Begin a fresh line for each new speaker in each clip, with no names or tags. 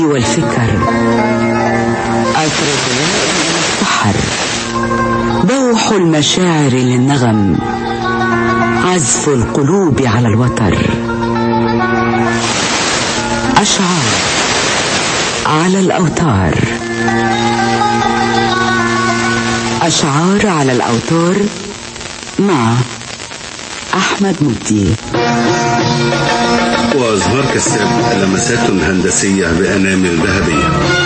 والفكر أطرق السحر بوح المشاعر للنغم عزف القلوب على الوتر أشعار على الأوتار أشعار على الأوتار مع أحمد مدي
وأزهار كساب لمسات هندسية بأنامل ذهبية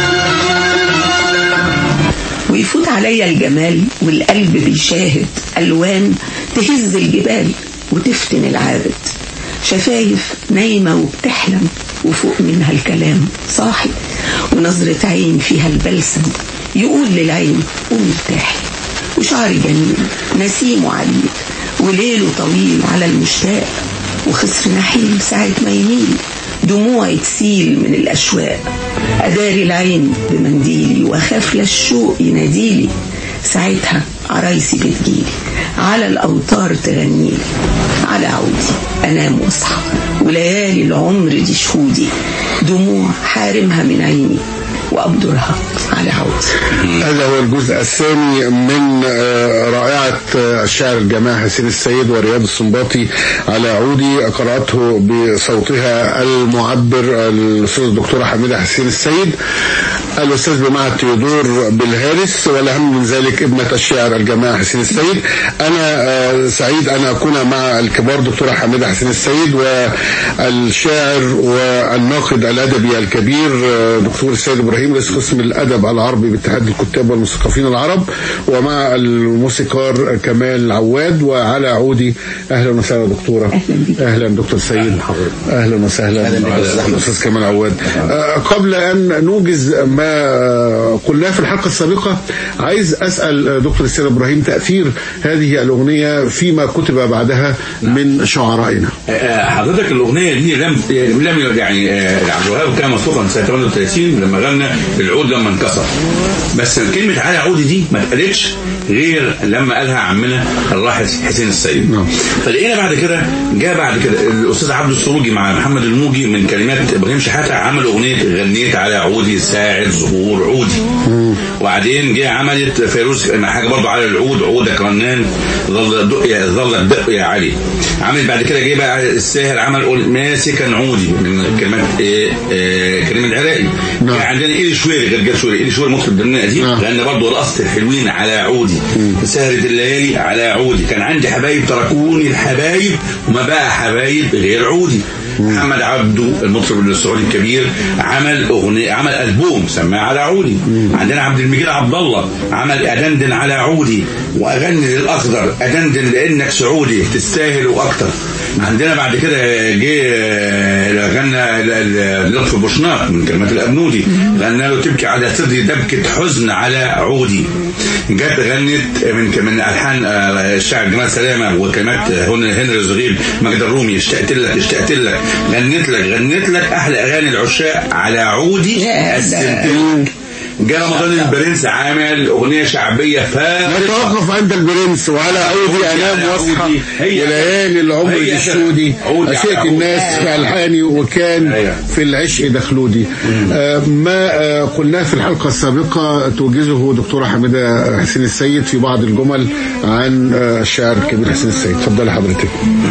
ويفوت عليا الجمال والقلب بيشاهد ألوان تهز الجبال وتفتن العابد شفايف نايمة وبتحلم وفوق منها الكلام صاحي ونظرة عين فيها البلسم يقول للعين قومي ارتاحي وشعر جميل نسيم وعليل وليله طويل على المشتاق وخصر نحيل ساعة ما يميل دموعي تسيل من الأشواق أداري العين بمنديلي وأخاف للشوق يناديلي ساعتها عرايسي بتجيلي على الأوتار تغنيلي على عودي أنام وأصحى وليالي العمر دي شهودي دموع حارمها من عيني وأبدرها على عودي
هذا هو الجزء الثاني من آه، رائعة آه، الشاعر الجماعة حسين السيد ورياض السنباطي على عودي قرأته بصوتها المعبر الأستاذ الدكتورة حميدة حسين السيد الأستاذ بمعهد تيودور بالهارس والأهم من ذلك ابنة الشاعر الجماعة حسين السيد أنا آه، سعيد أن أكون مع الكبار دكتورة حميدة حسين السيد والشاعر والناقد الأدبي الكبير آه، دكتور السيد إبراهيم رئيس قسم الأدب العربي باتحاد الكتاب والمثقفين العرب ومع الموسيقار كمال عواد وعلى عودي أهلا وسهلا دكتورة
أهلا بك.
أهلا دكتور سيد أهلا وسهلا الأستاذ كمال عواد آه، قبل أن نوجز ما آه، قلناه في الحلقة السابقة عايز أسأل آه، دكتور السيد إبراهيم تأثير هذه الأغنية فيما كتب بعدها من شعرائنا
آه، حضرتك الاغنيه دي لم لم يعني آه، عبد الوهاب كان مصروفا سنه 38 لما غنى العود لما انكسر بس كلمه على عودي دي ما اتقالتش غير لما قالها عمنا الراحل حسين السيد
نعم.
فلقينا بعد كده جاء بعد كده الاستاذ عبد السروجي مع محمد الموجي من كلمات ابراهيم شحاته عملوا اغنيه غنيت على عودي ساعد ظهور عودي وبعدين جه عملت فيروز مع حاجه برضه على العود عودك رنان ظل الدق يا ظل الدق يا علي عمل بعد كده جه بقى الساهر عمل قول ماسكا عودي من كلمات إيه إيه كريم العراقي
نعم.
كان عندنا ايه شويري غير شويري ايه شويري مطرب ضمن قديم
نعم.
غنى برضه رقصت الحلوين على عودي سهرة الليالي على عودي كان عندي حبايب تركوني الحبايب وما بقى حبايب غير عودي محمد عبده المطرب السعودي الكبير عمل اغنيه عمل البوم سماه على عودي عندنا عبد المجيد عبد الله عمل ادندن على عودي واغني للاخضر ادندن لانك سعودي تستاهل واكتر عندنا بعد كده جه آه، غنى ل- ل- لطفي بوشناق من كلمات الابنودي غنى له تبكي على صدري دبكه حزن على عودي جت غنت من من الحان آه، الشاعر جمال سلامه وكلمات هن- هنري زغير مجد الرومي اشتقت لك اشتقت لك غنيت لك غنيت لك احلى اغاني العشاق على عودي
يا
قسمت
ده.
لك جه رمضان البرنس عامل اغنيه شعبيه فارقه
نتوقف عند البرنس وعلى عودي انام
على
واصحى
عودي. هي-
وليالي العمر
هي
دي الشودي
عودي على
اشيك
عودي.
الناس في الحاني وكان
أيوة.
في العشق دخلودي آه، ما آه، قلناه في الحلقه السابقه توجزه دكتوره حميده حسين السيد في بعض الجمل عن آه، الشاعر الكبير حسين السيد اتفضلي حضرتك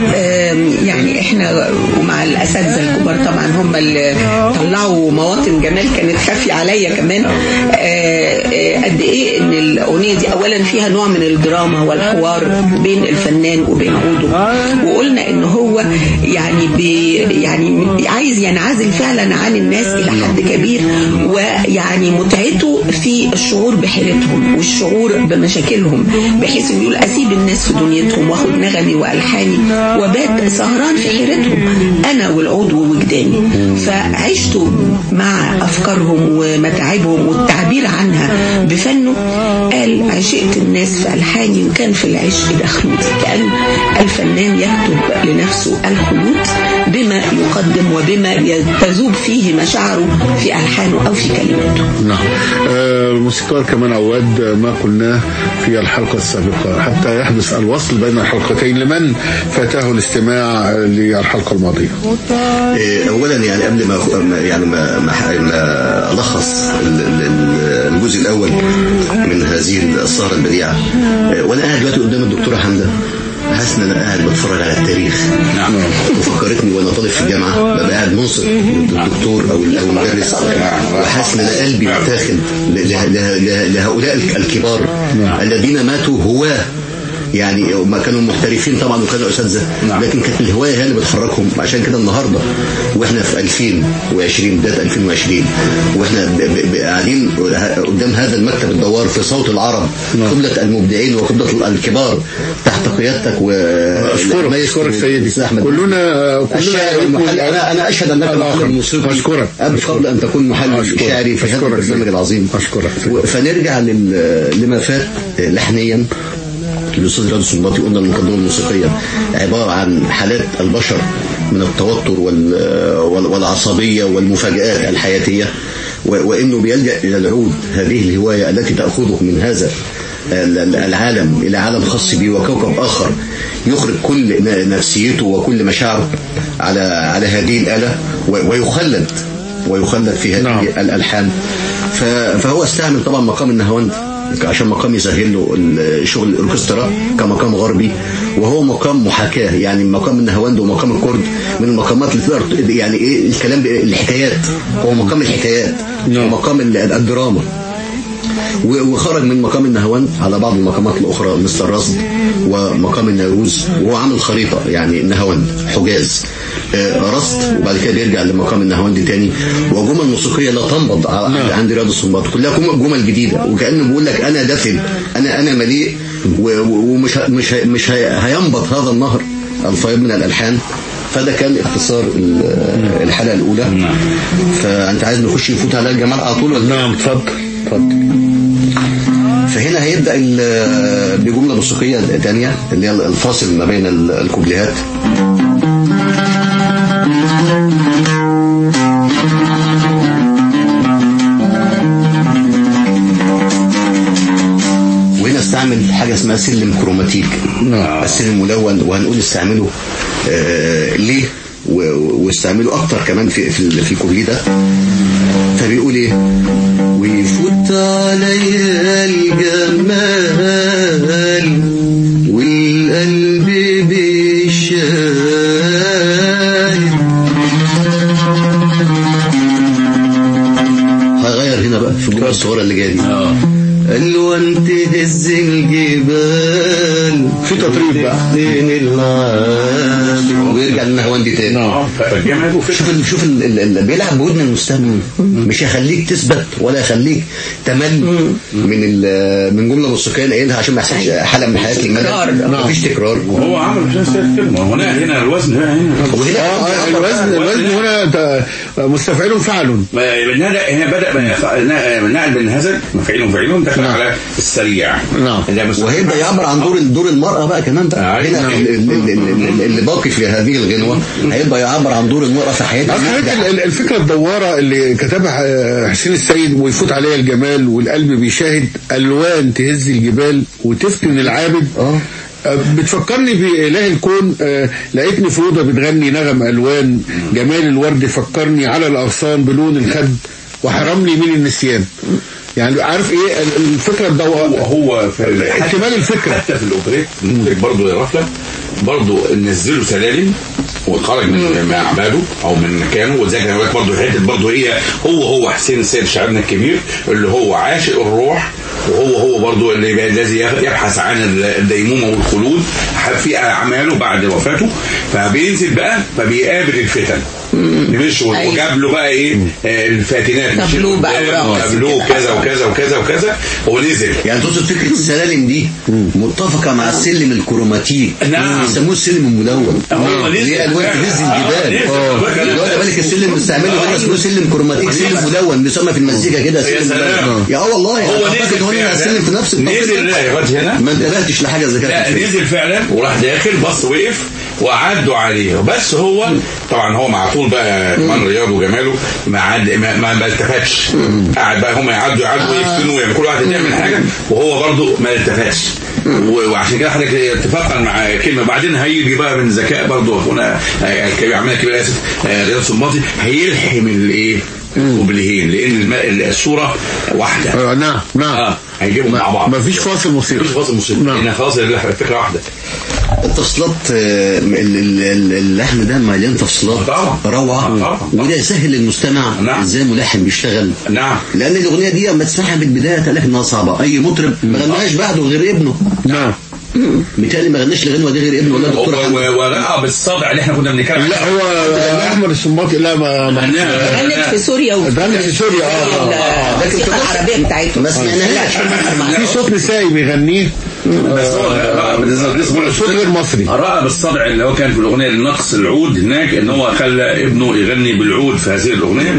آم، يعني احنا ومع الاساتذه الكبار طبعا هم اللي طلعوا مواطن جمال كانت خافيه عليا كمان آه، آه، قد ايه ان الاغنيه دي اولا فيها نوع من الدراما والحوار بين الفنان وبين عوده وقلنا ان هو يعني بي يعني عايز ينعزل فعلا عن الناس الى حد كبير ويعني متعته في الشعور بحيرتهم والشعور بمشاكلهم بحيث انه يقول اسيب الناس في دنيتهم واخد نغمي والحاني وبات سهران في حيرتهم انا والعود ووجداني فعشت مع افكارهم ومتاعبهم والتعبير عنها بفنه قال عشقت الناس في الحاني وكان في العشق دخلوت كان الفنان يكتب لنفسه الخلود بما يقدم وبما تذوب فيه مشاعره في الحانه او في كلماته
نعم آه، الموسيقار كمان عواد آه، ما قلناه في الحلقة السابقة حتى يحدث الوصل بين الحلقتين لمن فاته الاستماع آه، للحلقة الماضية
إيه، اولا يعني قبل ما ما- يعني ما ما, ما الخص ال- ال- الجزء الاول من هذه السهره البديعه إيه، وانا قاعد دلوقتي قدام الدكتوره حمده حاسس ان انا قاعد بتفرج على التاريخ
نعم
وفكرتني وانا طالب في الجامعه ببقى قاعد منصف الدكتور او او المدرس وحاسس ان انا قلبي متاخد ل- ل- ل- ل- لهؤلاء الكبار الذين ماتوا هواه يعني هم كانوا محترفين طبعا وكانوا اساتذه
نعم.
لكن كانت الهوايه هي اللي بتحركهم عشان كده النهارده واحنا في 2020 بدايه 2020 واحنا ب- ب- ب- قاعدين قدام هذا المكتب الدوار في صوت العرب قبله المبدعين وقبله الكبار تحت قيادتك و
أشكرك أشكرك سيدي
أستاذ أحمد
كلنا
الشاعر
كلنا
المحلل انا انا اشهد انك
الآخر.
محلل موسيقي
أشكرك.
قبل قبل ان تكون محلل
أشكرك.
شعري في هذا
أشكرك.
البرنامج العظيم
أشكرك.
و- فنرجع لل- لما فات لحنيا الاستاذ رياض السنباطي قلنا المقدمه الموسيقيه عباره عن حالات البشر من التوتر وال- وال- والعصبيه والمفاجات الحياتيه و- وانه بيلجا الى العود هذه الهوايه التي تاخذه من هذا ال- ال- العالم الى عالم خاص به وكوكب اخر يخرج كل ن- نفسيته وكل مشاعره على على هذه الاله و- ويخلد ويخلد في هذه
نعم.
الالحان ف- فهو استعمل طبعا مقام النهاوند عشان مقام يسهل له ال- شغل الاوركسترا كمقام غربي وهو مقام محاكاه يعني مقام النهاوند ومقام الكرد من المقامات اللي تقدر ت- يعني ايه الكلام ب- الحكايات هو مقام الحكايات
نعم.
ومقام ال- الدراما و- وخرج من مقام النهاوند على بعض المقامات الاخرى مثل الرصد ومقام النيروز وهو عامل خريطه يعني نهاوند حجاز آه، رصد وبعد كده بيرجع لمقام النهاوند تاني وجمل موسيقيه لا تنبض ع-
نعم.
عند رياض السنباط كلها جمل- جمل جديده وكانه بيقول لك انا دفن انا انا مليء و- و- ومش ه- مش ه- مش ه- هينبض هذا النهر الفيض من الالحان فده كان اختصار ال- الحلقه الاولى فانت عايز نخش نفوت على الجمال على طول ولا
نعم اتفضل اتفضل
فهنا هيبدا ال- بجمله موسيقيه ثانيه اللي هي الفاصل ما بين ال- الكوبليهات وهنا استعمل حاجه اسمها سلم كروماتيك
نعم.
السلم ملون وهنقول استعمله آه ليه و- و- واستعمله اكتر كمان في في, ال- في الكوبليه ده فبيقول ايه ويفوت عليا الجمال والقلب بيشاهد هغير هنا بقى في الجمله الصغيره اللي جايه دي الوان تهز الجبال
في تطريب بقى.
بين العاب ويرجع للنهواندي تاني
نعم
فالجامعة وفكرة
شوف ال شوف ال ال ال بيلعب بودن المستمع مش هيخليك تثبت ولا يخليك تمل من ال- من جمله موسيقيه قايلها عشان ما يحصلش حاله من حياه
تكرار.
الملل مفيش تكرار
هو عمل عشان سيد كلمة هنا هنا الوزن هنا هنا
وهنا
آه، آه، الوزن الوزن هنا ت- مستفعل فعل
من هنا هنا بدا نقل من هزل مفعيل فعيل دخل
نعم.
على السريع
نعم.
ده بس-
وهيبدا يعبر عن دور دور المراه بقى كمان بقى
أيوة.
هنا ال- ال- ال- ال- اللي باقي في هذه الغنوه هيبدا يعبر عن دور المراه في حياتها
أصل حضرتك ال- ال- الفكرة الدوارة اللي كتبها آه، حسين السيد ويفوت عليها الجمال والقلب بيشاهد ألوان تهز الجبال وتفتن العابد
آه.
آه، بتفكرني بإله الكون آه، لقيتني في أوضة بتغني نغم ألوان جمال الورد فكرني على الأغصان بلون الخد وحرمني من النسيان يعني عارف ايه ال- الفكرة
هو
الدوارة
هو في ال-
احتمال الفكرة.
حتى في الاوبريت المخرج برضه يا رفله برضه نزله سلالم وخرج من معبده او من مكانه وزي كان هناك برضه حته برضه هي هو هو حسين السيد شاعرنا الكبير اللي هو عاشق الروح وهو هو برضه اللي يبقى الذي يبحث عن الديمومه والخلود في اعماله بعد وفاته فبينزل بقى فبيقابل الفتن مش
أيوة.
وجاب له بقى ايه آه، الفاتنات مش
تابلوه بقى
القدام،
ورقص
تابلوه
كده.
كذا وكذا وكذا وكذا ونزل
يعني تقصد فكره السلالم دي متفقه مع السلم الكروماتيك
نعم.
بيسموه السلم الملون
هو نزل.
ليه الوان تهز الجبال
آه، نزل.
اللي هو ده بالك السلم بنستعمله هنا اسمه سلم كروماتيك سلم ملون بيسمى في المزيكا كده
يا
سلم
سلام.
ملون يا اه والله
هو
اعتقد
نزل
هو هنا
فعلا.
السلم في نفس
نزل
التوقيت
لا يا واد هنا
ما انتبهتش لحاجه زي
لا
كده
نزل فعلا وراح داخل بص وقف وعدوا عليه بس هو طبعا هو مع طول بقى كمان رياض وجماله ما عد ما, ما, ما التفتش قاعد بقى هم يعدوا يعدوا ويفتنوا ويعملوا كل واحد يعمل حاجه وهو برضه ما التفتش و- وعشان كده حضرتك اتفاقا مع كلمه بعدين هيجي بقى من ذكاء برضه اخونا آه، الكبير عمنا الكبير اسف آه، رياض سنباطي هيلحم الايه وبالهين لان الم- الصوره واحده
آه، نعم نعم
اه هيجيبهم مع بعض
ما فيش فاصل موسيقي
مفيش فاصل موسيقي
نعم.
لان خلاص الفكره واحده
التفصيلات آه، ال- ال- ال- اللحن ده مليان تفصيلات
طبعا.
روعة
طبعا.
وده يسهل للمستمع
نعم.
ازاي الملحن بيشتغل
نعم
لان الاغنيه دي لما تسمعها من البدايه تلاقي انها صعبه اي مطرب ما غناش بعده غير ابنه
نعم
متهيألي ما غناش الغنوه دي غير ابنه ولا دكتور حمد.
ورقه بالصابع اللي احنا كنا بنتكلم
لا هو احمد السنباطي لا ما ما
غنت في سوريا وفي
غنت في سوريا، آه، آه، آه.
الموسيقى العربية بتاعتهم
ما سمعناهاش
في صوت نسائي بيغنيه
بس هو رقة بالنسبة
صوت غير مصري
الرقة بالصبع اللي هو كان في الأغنية لنقص العود هناك إن هو خلى ابنه يغني بالعود في هذه الأغنية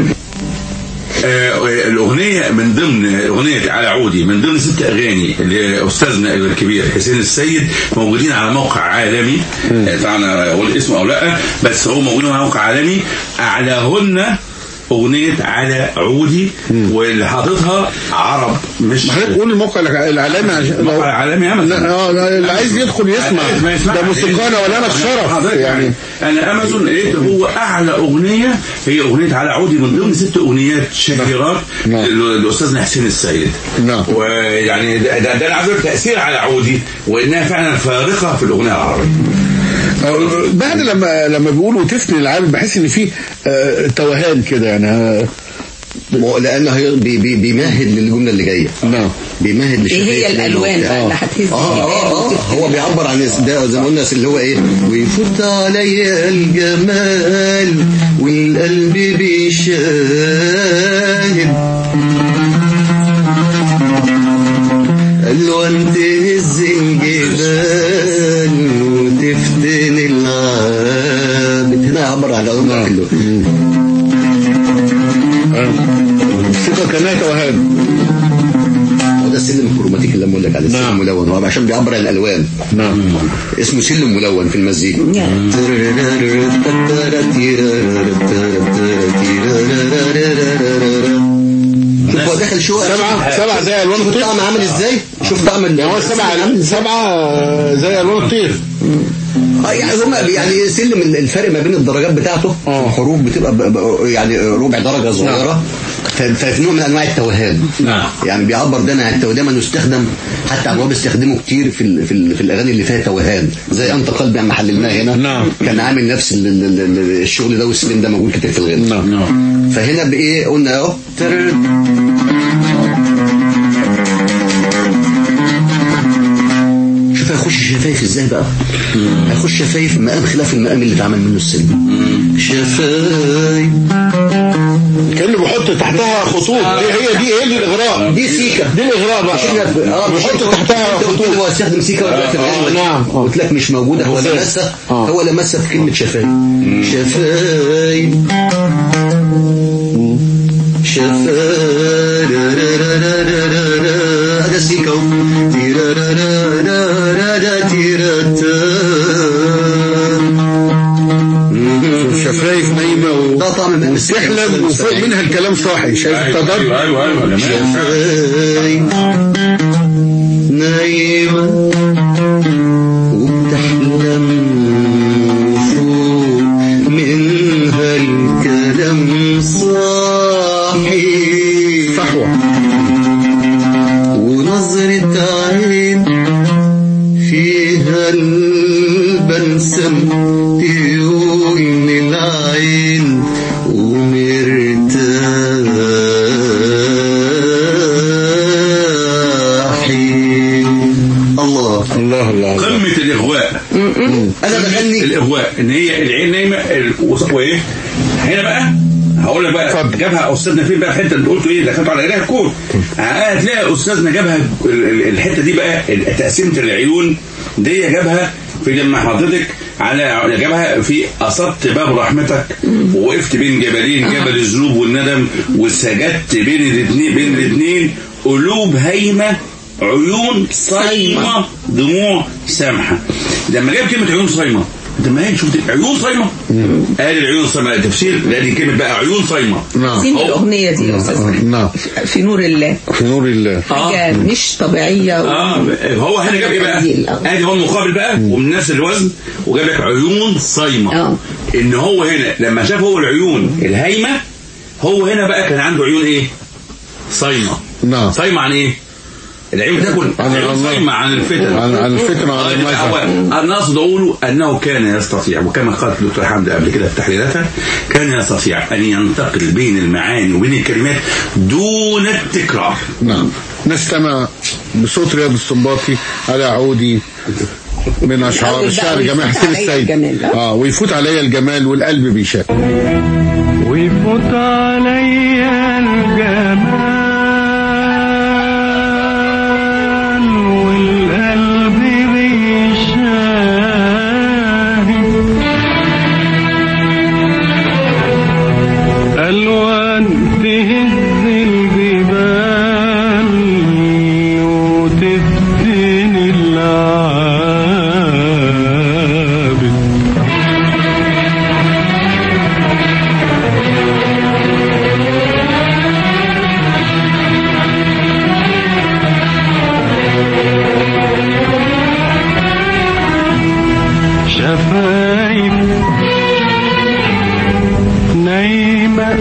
آه، الأغنية من ضمن أغنية على عودي من ضمن ست أغاني اللي أستاذنا الكبير حسين السيد موجودين على موقع عالمي آه، طبعا أقول اسمه أو لا بس هو موجودين على موقع عالمي أعلاهن أغنية على عودي واللي حاططها عرب مش
حضرتك قول الموقع الاعلامي عشان لو
موقع عالمي أمازون
لا، اه لا، اللي عايز يدخل يسمع
ما يسمع.
ده موسيقانا ولا انا الشرف
حضرتك
يعني
انا امازون لقيت هو اعلى اغنيه هي اغنيه على عودي من ضمن ست اغنيات شهيرات
نعم.
ل- لاستاذنا حسين السيد
نعم.
ويعني ده, ده, ده انا عايز أقول تاثير على عودي وانها فعلا فارقه في الاغنيه العربيه
آه، بعد لما لما بيقولوا تفني العالم بحس ان في آه، توهان كده يعني آه،
ما- لانه هي بي بي بيمهد للجمله اللي جايه
نعم
بيمهد
ايه
للشفايف
هي الالوان بقى اللي هتهز
اه اه اه هو بيعبر عن ده زي ما قلنا اللي هو ايه ويفوت عليا الجمال والقلب بيشاهد الوان تهز الجبال وتفتن العابد هنا يعبر عن الأمر كله
الموسيقى كانها توهان
هو ده السلم الكروماتيك اللي أنا بقول لك عليه السلم
نعم.
الملون هو عشان بيعبر عن الالوان
نعم
اسمه سلم ملون في المزيكا
نعم.
شوف هو داخل شو
سبعة سبعة زي الوان
شوف
الطير
الطعم عامل ازاي شوف طعم ال-
يعني هو سبعة سبعة زي الوان الطير
اه يعني هم يعني سلم الفرق ما بين الدرجات بتاعته
اه.
الحروف بتبقى ب- ب- يعني ربع درجه صغيره ف- ففي نوع من انواع التوهان
نعم.
يعني بيعبر ده عن التوهان دايما يستخدم حتى عبد الوهاب استخدمه كتير في ال- في, ال- في الاغاني اللي فيها توهان زي انت قلبي عم حللناه هنا
نعم.
كان عامل نفس ال- ال- ال- الشغل ده والسلم ده موجود كتير في الغنى
نعم
نعم
فهنا بايه قلنا اهو ترر. شوف هيخش شفايف ازاي بقى هيخش شفايف مقام خلاف المقام اللي اتعمل منه السلم شفايف
كانه بيحط تحتها خطوط دي هي دي هي دي الاغراء
دي سيكا
دي الاغراء بقى
اه
بيحط تحتها خطوط
هو استخدم سيكا ولا في
آه،
الغنوة.
نعم. آه.
قلت لك مش موجوده هو
إزاي؟
لمسها
آه.
هو لمسها في كلمه شفايف شفايف شفايف هذا سيكا تيرارارارارا تيراتا.
شفايف نايمة و...
ده طعم من
وتحلم وفوق منها الكلام صاحي شايف
ايوه
التضاد
ايوه ايوه ايوه جميل.
شفايف نايمة وبتحلم وفوق منها الكلام صاحي
صحوة
ونظرة عين فيها البلسم تقول للعين ومرتاحين الله
الله الله الله
قمه الاغواء
انا بغني
الاغواء ان هي العين نايمه ال- وص- وايه هنا بقى هقول لك بقى
اتفضل.
جابها استاذنا فين بقى الحته اللي قلتوا ايه دخلتوا على اله الكون هتلاقي استاذنا جابها ال- ال- الحته دي بقى ال- تقسيمه العيون دي جابها في لما حضرتك على جابها في اصبت باب رحمتك ووقفت بين جبلين جبل الذنوب والندم وسجدت بين الاثنين بين الاثنين قلوب هايمه عيون صايمه دموع سامحه لما جاب كلمه عيون صايمه ده ما هي شفت عيون صايمه قال العيون صايمه تفسير لان كلمه بقى عيون صايمه
نعم
عايزين الاغنيه دي يا استاذ محمد.
نعم.
في نور الله
في نور الله
حاجه مش طبيعيه و...
اه هو هنا جاب ايه بقى؟
تبديل، آه.
ادي هو المقابل بقى ومن نفس الوزن وجاب لك عيون صايمه
آه.
ان هو هنا لما شاف هو العيون الهايمه هو هنا بقى كان عنده عيون ايه؟ صايمه
نعم.
صايمه عن ايه؟ العين بتاكل
عن
عيون
الله.
صايمه عن الفتن
عن عن الفتنة
آه،
وعن
يبقى
المذهب
هو- انا اقصد اقوله انه كان يستطيع وكما قالت الدكتور حمد قبل كده في تحليلاتها كان يستطيع ان ينتقل بين المعاني وبين الكلمات دون التكرار
نعم نستمع بصوت رياض السنباطي على عودي من اشعار
الأول بقى
الشاعر
ويفوت
جمال حسين
عليا
السيد
الجمال، آه.
اه ويفوت عليا الجمال والقلب بيشاف
ويفوت عليا الجمال والقلب بيشاهد ألوان تهز الجبال وتفتن العابد شفايف نايمة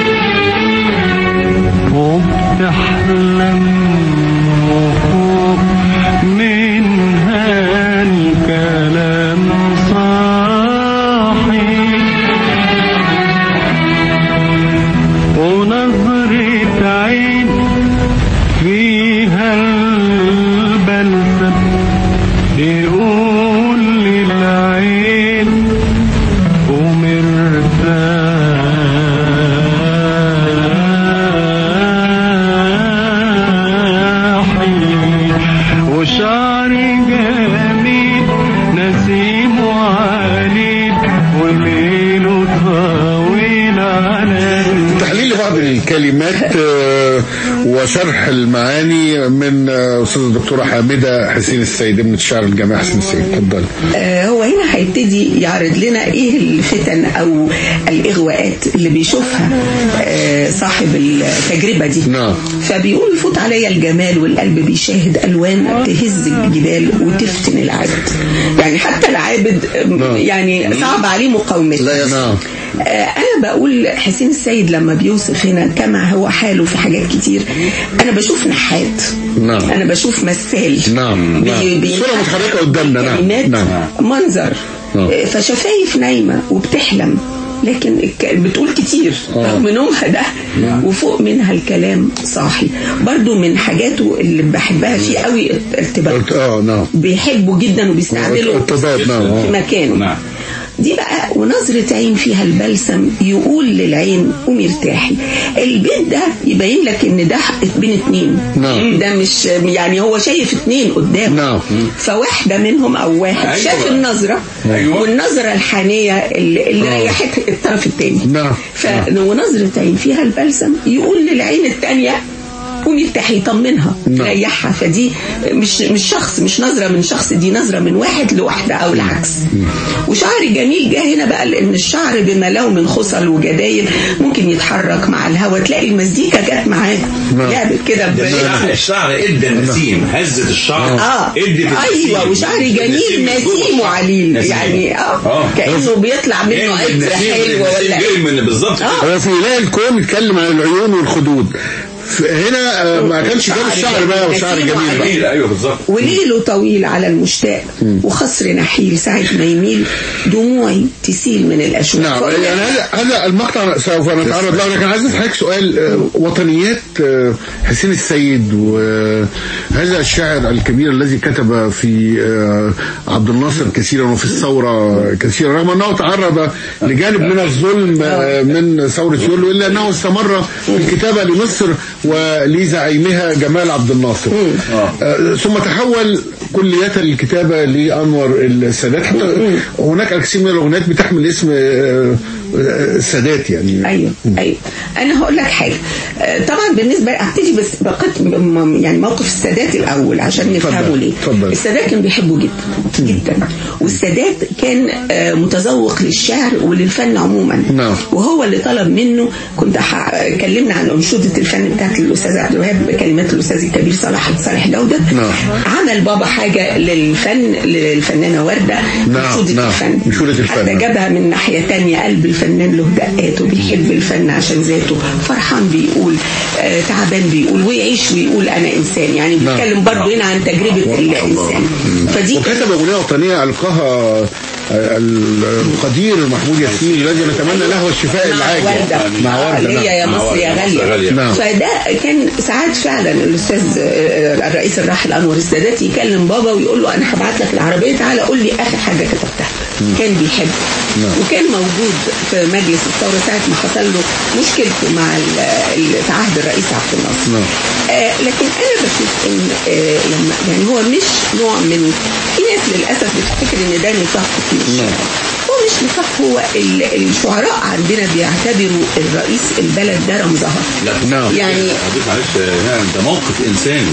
وبتحلم وفوق منها الكلام صاحي ونظرة عين فيها البلسم يقول للعين ومرتاحي وشعري جميل نسيم وعليل وليله طويل على
تحليل بعض الكلمات آه، وشرح المعاني من آه، استاذ الدكتوره حامده حسين السيد ابنه الشاعر الجماعي حسين السيد اتفضل
آه، هو هنا هيبتدي يعرض لنا ايه الفتن او الاغواءات اللي بيشوفها آه، صاحب التجربه دي
نعم.
فبيقول يفوت عليا الجمال والقلب بيشاهد الوان تهز الجبال وتفتن العبد يعني حتى العابد آم، يعني صعب عليه مقاومتها
لا يصح.
نعم
آه، انا بقول حسين السيد لما بيوصف هنا كما هو حاله في حاجات كتير انا بشوف نحات
نعم.
انا بشوف مثال
نعم،
بي-
نعم.
بي-
صورة متحركة قدامنا، نعم،
كلمات
نعم.
منظر
نعم.
آه، فشفايف نايمه وبتحلم لكن الك- بتقول كتير
آه.
رغم نومها ده وفوق منها الكلام صاحي برضو من حاجاته اللي بحبها فيه قوي ارتباط
اه نعم
بيحبه جدا وبيستعمله
ارتباط نعم
في
آه.
مكانه
نعم.
دي بقى ونظرة عين فيها البلسم يقول للعين قومي ارتاحي البيت ده يبين لك ان ده بين اتنين
نعم.
ده مش يعني هو شايف اتنين قدام
نعم.
فواحدة منهم او واحد
أيوة.
شاف النظرة
أيوة.
والنظرة الحانية اللي, اللي ريحت الطرف التاني
نعم.
ف... ونظرة عين فيها البلسم يقول للعين التانية قومي ارتاحي طمنها
نعم.
ريحها فدي مش مش شخص مش نظرة من شخص دي نظرة من واحد لواحدة أو العكس وشعر جميل جه هنا بقى لأن الشعر بما له من خصل وجدايل ممكن يتحرك مع الهواء تلاقي المزيكا جت معاه
نعم.
لعبت كده
ده الشعر-
ب-
الشعر ادى النسيم هزت الشعر
اه
ادت النسيم.
ايوه وشعر جميل نسيم وعليل
نسيم.
يعني اه
آه.
كانه بيطلع منه
جاي من
عطر
النسيم-
حلو
النسيم
ولا
جاي من بالظبط
آه.
هو في إله الكون اتكلم عن العيون والخدود ف- هنا آه، ما كانش جاب الشعر بقى والشعر جميل بقى
جميل ايوه بالظبط
وليله طويل على المشتاق وخصر نحيل ساعة ما يميل دموعي تسيل من الأشواق
نعم
فقلنا-
يعني هذا هذا المقطع سوف نتعرض له لكن عايز اسالك سؤال آه، وطنيات آه، حسين السيد وهذا الشاعر الكبير الذي كتب في آه، عبد الناصر كثيرا وفي الثوره كثيرا رغم انه تعرض لجانب من الظلم آه، من ثوره يوليو الا انه استمر في الكتابه لمصر ولزعيمها جمال عبد الناصر آه، ثم تحول كلية الكتابة لأنور السادات حتى هناك الكثير من الأغنيات بتحمل اسم آه، آه، السادات يعني
ايوه ايوه انا هقول لك حاجه آه، طبعا بالنسبه ابتدي بس بقت م- يعني موقف السادات الاول عشان نفهمه
اتفضل،
ليه
اتفضل.
السادات كان بيحبه جدا جدا والسادات كان آه، متذوق للشعر وللفن عموما
نعم.
وهو اللي طلب منه كنت ح- اتكلمنا عن انشوده الفن بتاعت الاستاذ عبد الوهاب بكلمات الاستاذ الكبير صلاح صالح جوده
نعم.
عمل بابا حاجه للفن للفنانه ورده
نعم،
انشوده
نعم.
الفن
انشودة الفن.
حتى جابها من ناحية تانية قلب الفنان له دقات وبيحب الفن عشان ذاته فرحان بيقول آه تعبان بيقول ويعيش ويقول أنا إنسان يعني
نعم.
بيتكلم برضه هنا عن تجربة الإنسان فدي
وكتب أغنية وطنية ألقاها القدير محمود ياسين الذي نتمنى له الشفاء
مع
العاجل
وردة
مع وردة
اللي هي يا
نعم.
مصر يا
مصر
غالية
غالية.
نعم.
فده كان ساعات فعلا الأستاذ آه، الرئيس الراحل أنور السادات يكلم بابا ويقول له أنا هبعت لك العربية تعالى قول لي آخر حاجة كتبتها كان بيحب
نعم.
وكان موجود في مجلس الثورة ساعة ما حصل له مشكلته مع ال- ال- في عهد الرئيس عبد الناصر
نعم.
آه لكن انا بشوف ان آه لما يعني هو مش نوع من في ناس للاسف بتفتكر ان ده نفاق في الشعر هو مش نفاق هو ال- الشعراء عندنا بيعتبروا الرئيس البلد ده رمزها
نعم.
يعني
حضرتك معلش يعني ده موقف انساني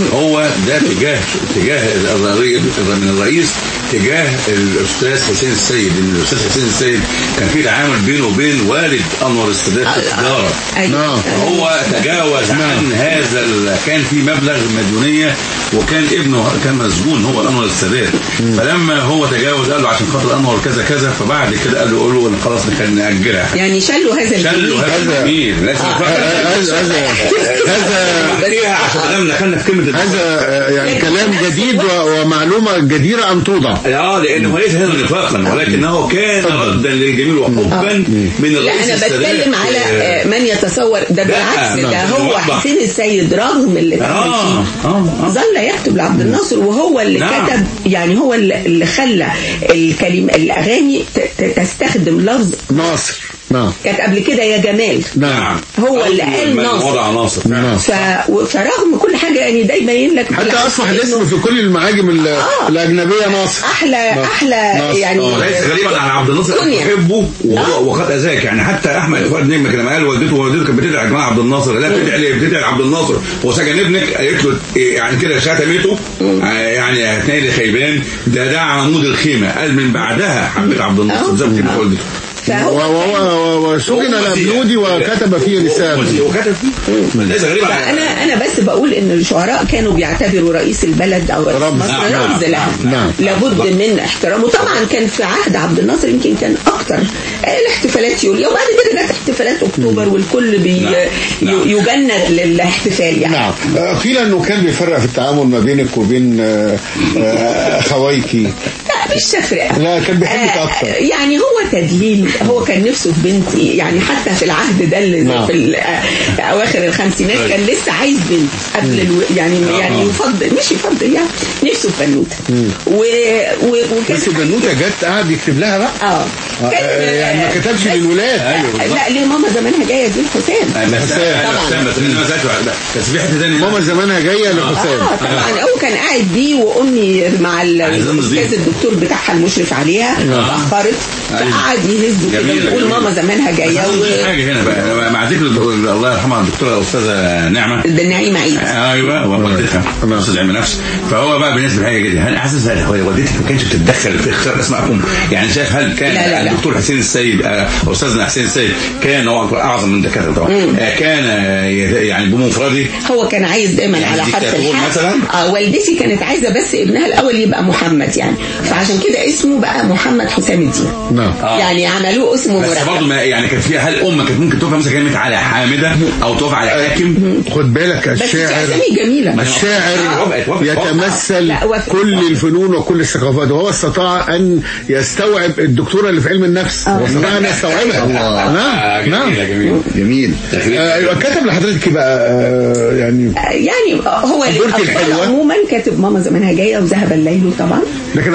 هو ده تجاه تجاه الرئيس من الرئيس تجاه الاستاذ حسين السيد ان الاستاذ حسين السيد كان في تعامل بينه وبين والد انور السادات في التجاره
أيوة.
نعم.
هو تجاوز عن هذا ال- كان في مبلغ مديونيه وكان ابنه كان مسجون هو انور السادات فلما هو تجاوز قال له عشان خاطر انور كذا كذا فبعد كده قال له قول له خلاص نخلي ناجلها
يعني شلوا هذا
شلوا
الجميل
هذا الجميل لازم
هذا هذا هذا
عشان دخلنا دخلنا في كلمه
هذا آه، يعني كلام جديد و- ومعلومة جديرة أن توضع
اه لانه ليس هذا نفاقا ولكنه كان ردا للجميل وحبا من
لا
الرئيس
انا
السادات
بتكلم على
آه،
آه، من يتصور ده بالعكس
نعم.
ده هو
واضح.
حسين السيد رغم اللي اتعمل
آه،
فيه
آه، آه.
ظل يكتب لعبد الناصر وهو اللي
نعم.
كتب يعني هو اللي اللي خلى الكلمة الاغاني ت- ت- تستخدم لفظ
ناصر نعم
كانت قبل كده يا جمال
نعم
هو اللي
أول
قال
من
ناصر.
وضع ناصر
نعم
ف... فرغم كل حاجة يعني ده يبين لك
حتى
بالعكس
أصبح
إنه
الاسم في كل المعاجم ال-
آه.
الأجنبية ناصر
احلى
ناصر.
احلى
ناصر.
يعني
آه.
ليس غريبا عن عبد الناصر
كنيا.
يحبه
آه.
وهو وقد اذاك يعني حتى احمد فؤاد نجم لما قال والدته والدته كانت بتدعي جماعه عبد الناصر لا بتدعي ليه بتدعي لعبد الناصر هو سجن ابنك قالت له إيه يعني كده شتمته آه، يعني هتنادي خيبان ده ده عمود الخيمه قال من بعدها حبيت عبد الناصر
آه.
زي ما
آه.
والدته
فهو
و- و- وسجن الأبنودي وكتب فيه لسان
وكتب فيه ليس غريبا عن-
فانا انا بس بقول ان الشعراء كانوا بيعتبروا رئيس البلد او رئيس
رمز.
مصر
نعم،
رمز
نعم،
لها
نعم.
لابد من احترامه طبعا كان في عهد عبد الناصر يمكن كان اكتر آه، الاحتفالات يوليو وبعد كده جت احتفالات اكتوبر والكل بي
نعم، نعم.
ي- يجند للاحتفال يعني
نعم آه، قيل أنه كان بيفرق في التعامل ما بينك وبين آه، آه، أخويك
لا مش تفرق
لا، كان بيحبك
آه،
أكتر.
يعني هو تدليل هو كان نفسه في بنت يعني حتى في العهد ده اللي
نعم.
في ال- آه، في اواخر الخمسينات كان لسه عايز بنت قبل الو... يعني
آه.
يعني يفضل مش يفضل يعني نفسه في بنوته و... و... وكان
بس البنوتة جت قعد يكتب لها بقى
اه
آه،
كان-
يعني ما كتبش
بس-
للولاد
لا ليه ماما زمانها جايه دي الحسام
بس
طبعا.
بس انا ما سالته بس في حته ثانيه
ماما زمانها جاية لحسام
اه طبعا هو كان قاعد بيه وامي مع ال-
عايزين نضيف.
الاستاذ الدكتور بتاعها المشرف عليها اتاخرت
أيوة.
فقعد يهز كده
جميلة،
ويقول
جميلة.
ماما زمانها
بس
جايه
عايز أقول
و...
حاجه هنا بقى مع ذكر الدكتور- الله يرحمها الدكتوره الاستاذه نعمه
ده النعيم عيد
ايوه ووالدتها
نعم.
استاذ علم نفس فهو بقى بالنسبه لحاجه جديده هل حاسس هل هو والدتك ما كانتش بتتدخل في اختيار اسمائكم يعني شايف هل كان
لا، لا، لا.
الدكتور حسين السيد آه، استاذنا حسين السيد كان هو اعظم من الدكاتره طبعا آه، كان آه، يعني بمفرده
هو كان عايز دايما
يعني
على حرف
ديكتاتور
الحاء
مثلاً؟
اه والدتي كانت عايزه بس ابنها الاول يبقى محمد يعني فعشان كده اسمه بقى محمد حسام الدين
نعم
آه.
يعني عملوه اسمه
بس
مركب
برضه ما يعني كانت فيها هل ام كانت ممكن تقف مثلا كلمه على حامده او تقف على حاكم
خد بالك
بس دي
الشاعر
اسامي جميله
الشاعر
وافقت- وافقت-
يتمثل
لا، وافقت.
كل الفنون وكل الثقافات وهو استطاع ان يستوعب الدكتوره اللي في علم النفس هو استطاع ان يستوعبها
الله.
نعم نعم
جميلة جميل
جميل
آه، كتب لحضرتك بقى آه، يعني
يعني هو
أمورتي
الأطفال
الحلوة.
عموما كاتب ماما زمانها جايه وذهب الليل طبعا
لكن امورتي
في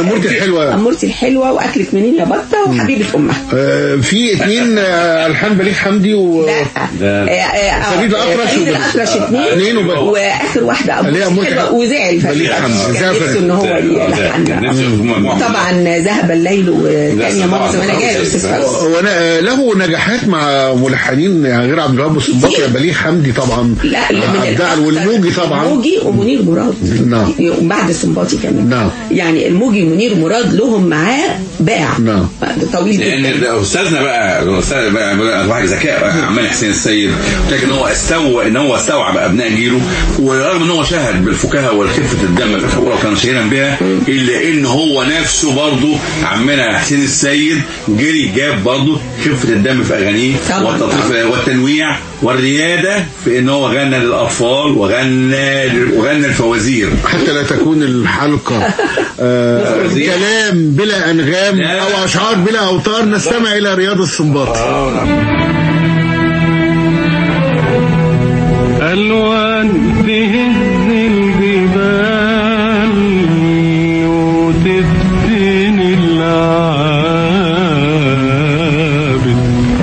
الحلوة.
امورتي الحلوه واكلك منين يا بطه وحبيبه امها
آه، في اتنين آه، الحان بليغ حمدي و
لا
ده-
آه، آه،
فريد الأطرش
فريد
وبل-
الاطرش
اتنين
اثنين
وبل-
واخر واحده
اللي هي
امورتي
أمورتي
حلوه
حلوة.
وزعل فريد
بليغ حمدي.
الأطرش. كان
زعل
نفسه ان هو
كان
يلحنها
نفسه في مجموعة.
طبعا ذهب الليل وثانيه
طبعاً.
مره زمان جاي الاستاذ فوزي
وانا آه، له نجاحات مع ملحنين يعني غير عبد الوهاب السنباطي
كتير.
بليغ حمدي طبعا
لا لا، من
ابداع
الأكثر-
والموجي طبعا
الموجي ومنير مراد
نعم.
وبعد السنباطي كمان
نعم.
يعني الموجي ومنير مراد لهم معاه باع
نعم.
طويل
لان
جدا
ده استاذنا بقى الاستاذ بقى بقى واحد ذكاء بقى عمال حسين السيد لكن هو استوى ان هو استوعب ابناء جيله ورغم ان هو شهد بالفكاهه والخفه الدم الخبره وكان شهيرا بها الا ان هو نفسه برضه عمنا حسين السيد جري جاب برضه خفه الدم في اغانيه
طبعاً.
والتطريف والتنويع والرياده في ان هو غنى للاطفال وغنى وغنى الفوازير
حتى لا تكون الحلقة آه كلام بلا أنغام
لا.
أو أشعار بلا أوتار نستمع إلى رياض السنباطي
ألوان تهز الجبال وتفتن العابد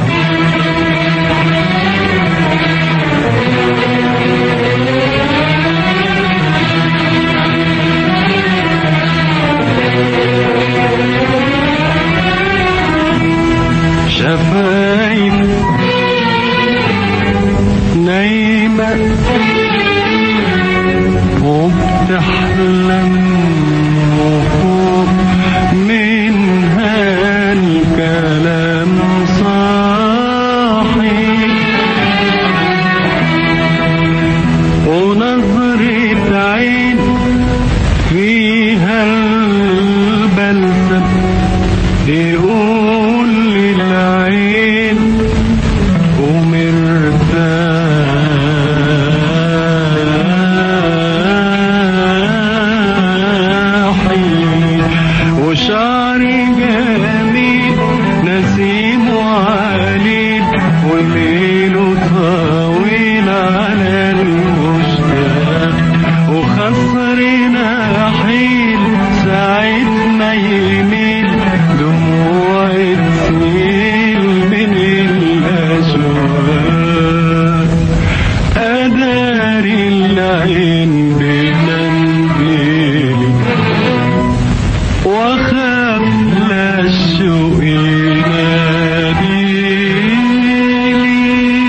شفايف نايمة وبتحلم وفوق منها الكلام صاحي ونظرة عين فيها البلسم يقول للعين ومرتاحي وشعري جميل نسيم وعليل وليله طويل على المشتاق وخصرنا حيل ساعة ما يميل دموع تسيل من الأشواق أداري العين بمنديلي وخاف لا الشوق يناديلي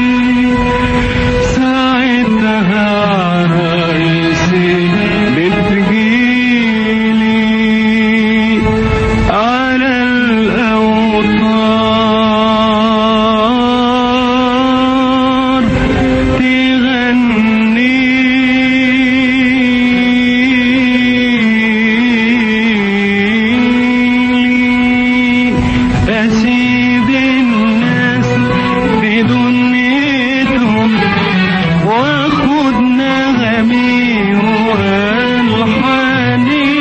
ساعتها عرايسي بتجيلي على الأوطار تغني أسيب الناس في دنيتهم واخد نغمي والحاني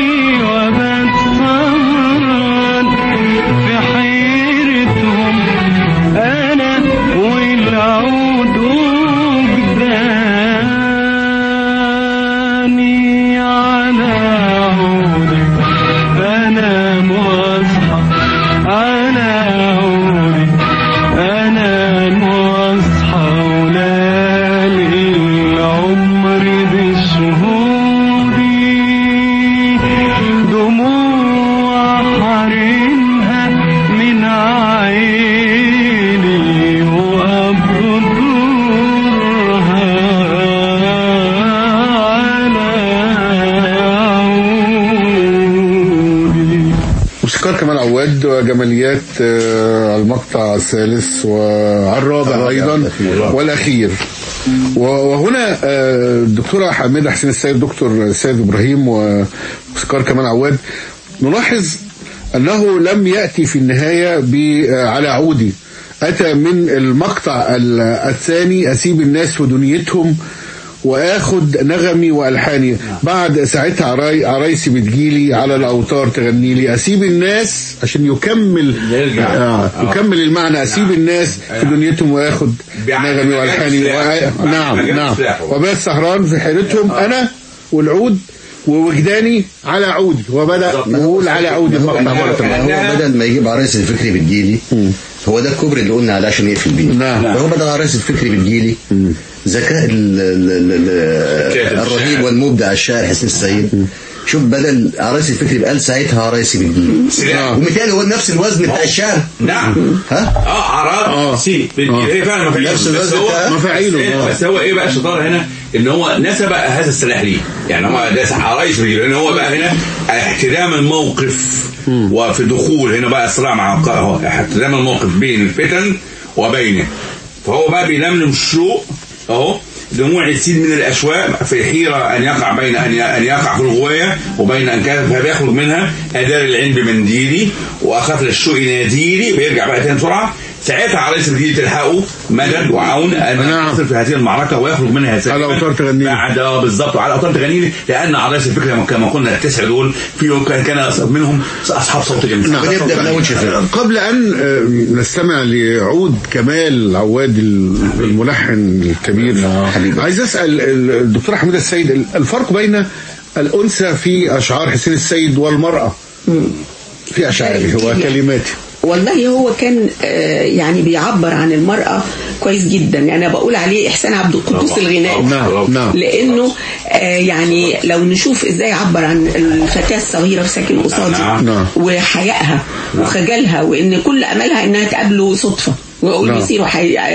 وبتصرن في حيرتهم انا والعود وجداني على عودك انا واصحى على عودك انا واصحى ولالي العمر بشهودي دموع حرمها من عيني وأبطرها على عودي
موسيقار كمال عواد وجماليات آه، المقطع الثالث والرابع أيضا والأخير و- وهنا آه، الدكتورة حميدة حسين السيد دكتور سيد إبراهيم وموسيقار كمال عواد نلاحظ أنه لم يأتي في النهاية ب- آه، على عودي أتى من المقطع ال- الثاني أسيب الناس في دنيتهم واخد نغمي والحاني بعد ساعتها عراي عرايسي بتجيلي على الاوتار تغني لي اسيب الناس عشان يكمل
يرجع.
آه
آه.
يكمل المعنى اسيب الناس في دنيتهم واخد
بعد
نغمي
ما جاب
والحاني
سلاح.
و...
بعد
نعم
ما جاب
نعم
سلاح.
وبس سهران في حيرتهم انا والعود ووجداني على عودي وبدا يقول على عودي المقطع مرة
هو بدل ما يجيب عرايس الفكري بتجيلي هو ده الكوبري اللي قلنا عليه عشان يقفل بيه
نعم.
فهو بدل عرايس الفكري بتجيلي ذكاء ال- ال- ال- ال-
كاتب
الرهيب
الشاعر.
والمبدع الشاعر حسين السيد شوف بدل عرايس الفكري قال ساعتها عرايسي بتجيلي
سلام.
ومثال هو نفس الوزن بتاع الشعر
نعم
ها
اه عراض
آه.
سي
آه.
هي فعلا مفاعيل
نفس
بس
الوزن
هو
بتاع-
مفاعيله،
بس,
آه.
بس هو ايه بقى الشطاره هنا ان هو نسب هذا السلاح ليه يعني هو ده عرايس رجل لان هو بقى هنا احتدام الموقف وفي دخول هنا بقى صراع مع هو احتدام الموقف بين الفتن وبينه فهو بقى بيلملم الشوق اهو دموع يسيل من الاشواق في حيره ان يقع بين ان ي- ان يقع في الغوايه وبين ان كان فبيخرج منها ادار العين بمنديلي واخاف الشوق يناديلي ويرجع بقى تاني بسرعه ساعتها عريس الجديد تلحقه مدد وعون ان
نعم.
ينتصر في هذه المعركه ويخرج منها سالما
على أوتار تغني لي.
بعد آه بالظبط وعلى اوتار تغني لي لان عرايس الفكره كما قلنا التسعه دول فيهم كان كان منهم اصحاب صوت جميل
نعم.
ونبدا من اول شفاء
قبل أن آه، نستمع لعود كمال عواد الملحن الكبير
حبيبي.
عايز أسأل الدكتور حميد السيد الفرق بين الأنثى في أشعار حسين السيد والمرأة في أشعاره وكلماته
والله هو كان آه، يعني بيعبر عن المرأة كويس جدا يعني أنا بقول عليه إحسان عبد القدوس
طبعا.
الغنائي
نعم نعم
لانه آه يعني لو نشوف ازاي عبر عن الفتاه الصغيره في ساكن قصادي
نعم.
نعم.
وحيائها وخجلها وان كل املها انها تقابله صدفه ويقول
نعم.
يصيروا حي... آه،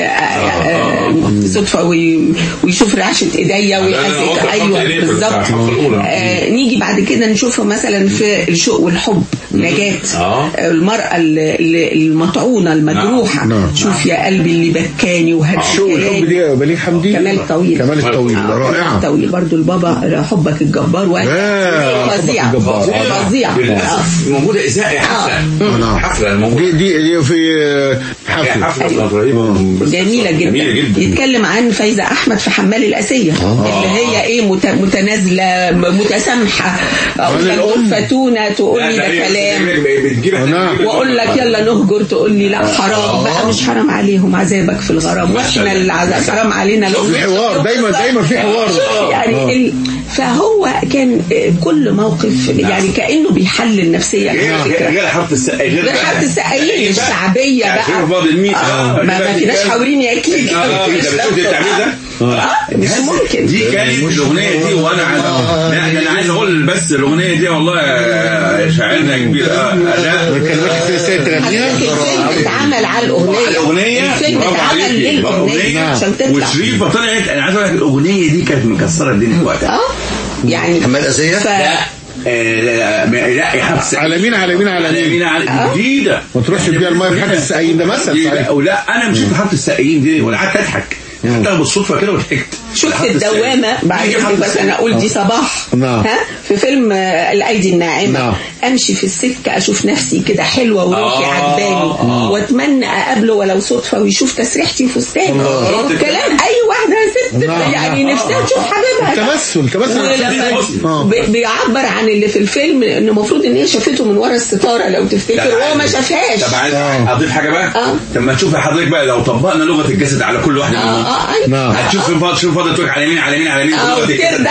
آه، آه، صدفه وي... ويشوف رعشه ايديا
لا،
ويحس
هو كان
ايوه
خط إيديه في
بالظبط
الحلقة الأولى.
آه نيجي بعد كده نشوفها مثلا في الشوق والحب نجاة
آه.
المرأة ال- ال- المطعونة المجروحة
نعم.
شوف يا قلبي اللي بكاني وهد
الشوق والحب دي بليغ حمدي
كمال الطويل.
كمال الطويل
آه،
رائعة
طويل برضو البابا حبك الجبار واحد
لا،
فظيع
حبك الجبار.
فظيع آه.
للاسف موجوده ازاء حفله
نعم.
حفله موجوده
دي دي, دي في حفل
حفله رهيبه
جميلة جدا.
جميله جدا
يتكلم عن فايزة أحمد في حمال الأسية اللي هي إيه مت- متنازلة م- متسامحة أقول لك
الأم.
فتونة تقول لي
لا،
ده
هي-
كلام
هي بتجيب
نعم.
واقول لك يلا نهجر تقول لي لا حرام بقى مش حرام عليهم عذابك في الغرام واحنا العذاب حرام علينا لو
في حوار دايما دايما في حوار
يعني ال... فهو كان آه، كل موقف يعني كانه بيحلل نفسيه
غير
الفكره
غير حرف السقايين
غير حتى السقايين الشعبيه
يعني
بقى
شوف فاضل مين
آه، ما ما فيناش حاورين يا كيك
اه انت بتشوف التعبير ده
آه، مش ممكن
دي كانت الاغنيه دي وانا عايز لا ده انا عايز اقول بس الاغنيه دي والله يا شاعرنا كبير آه، لا
كلمات حسين السيد تغنيها
الفيلم اتعمل على الاغنيه
الاغنيه
الفيلم
برافو
اتعمل
عليكي.
للاغنيه عشان تطلع
وشريفه طلعت انا عايز اقول لك الاغنيه دي كانت مكسره الدنيا في وقتها
اه يعني
حمال أسية؟
ف...
آه، لا لا لا يا حبس
على مين على مين على
على
مين
مين على جديده
ما تروحش تبيع الميه في حته السقايين ده مثل
دي-
صحيح.
ولا انا مشيت في حاره السقايين دي ولا قعدت اضحك حتى بالصدفه كده وضحكت
شفت
حارة السقايين.
الدوامة بعد
دي حارة
كده بس
السقايين.
أنا أقول دي صباح
نعم.
ها في فيلم آه، الأيدي الناعمة
نعم.
أمشي في السكة أشوف نفسي كده حلوة وروحي
آه.
عجباني
آه.
وأتمنى أقابله ولو صدفة ويشوف تسريحتي فستان
الله.
كلام أي واحدة ست
نعم،
يعني
نعم.
نفسها تشوف حبيبها
تمثل تمثل
ولما
آه.
بي- بيعبر عن اللي في الفيلم انه المفروض ان هي شافته من ورا الستاره لو تفتكر وهو ما شافهاش
طب عايز
آه.
اضيف حاجه بقى
آه.
طب ما تشوف حضرتك بقى لو طبقنا لغه الجسد على كل واحده
اه
منهم
اه أيوة.
نعم.
هتشوف فين فاضل شوف فاضل تقول على يمين على يمين على يمين
آه،
ولغة الجسد
وترجع.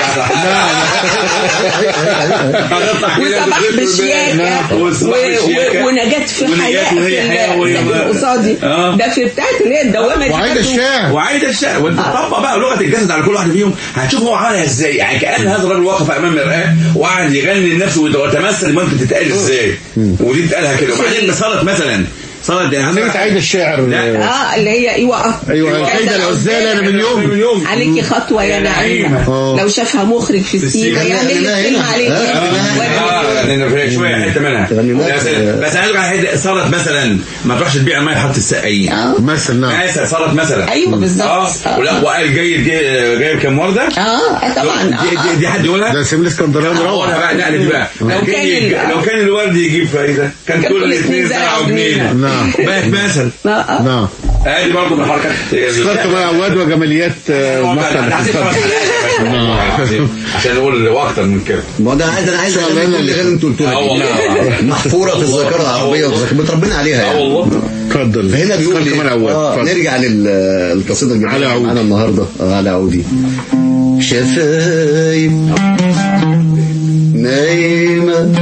هتطلع كده
وصباح
بتلف
بشياكة
نعم.
و-
وصباح بشياكة.
و- ونجاة في
ونجاة
حياة
وهي
في
حياة
ال-
وهي-
اللي قصادي
آه.
ده في بتاعت اللي هي الدوامة دي
وعايدة
برضو.
الشاعر
وعايد الشعر وانت تطبق بقى لغه الجسد على كل واحد فيهم هتشوف هو عملها ازاي يعني كان هذا الراجل وقف امام مرآه وقعد يغني لنفسه ويتمثل ممكن تتقال ازاي ودي بتقالها كده وبعدين صارت مثلا صارت يعني
كلمة عايدة الشاعر
لا.
اه اللي هي ايوه آه.
ايوه العايدة العزالة انا من يوم
من يوم
عليكي خطوة يا
يا
نعيمة
نعيمة.
لو شافها مخرج في السيرة
السيرة.
يعمل لك فيلم عليكي
اه لان في شويه حته منها
تغني لك.
بس بس عايز اقول حاجة، صارت مثلا ما تروحش تبيع الميه حط السقايين
اه
مثل نعم
مثلا صارت مثلا
ايوه بالظبط
اه
آه.
ولا وقال جايب جايب جايب كام ورده
اه طبعا
دي,
آه.
دي, دي حد يقولها
ده سمير اسكندراني
اقولها
روعة
بقى نقلت بقى
لو
لو
كان
كان يج-
ال-
لو كان الورد يجيب فايده كان
كان
كل
كل
الاثنين
اتنين
زرعوا
زرعوا
جنينه
نعم.
بقت مثل
آه. آه.
نعم
ادي برضه من الحركات
اخترت مع عواد وجماليات آه، مقطع
أنا عايز أتفرج
الاقتصاد.
على- عشان نقول واكتر من كده
ما هو ده عايز انا عايز
شاء الله
اغني كل
أنا-
اغاني انتوا قلتوها
آه
دي.
والله.
محفوره في الذاكره العربيه والذاكره متربيين عليها
اه
يعني
والله
اتفضل
فهنا بيقول
اخترت كمان
إيه؟
عواد
آه
اتفضل.
نرجع للقصيده الجميله
على
اللي
عودي.
معانا النهارده آه على عودي شفايف نايمة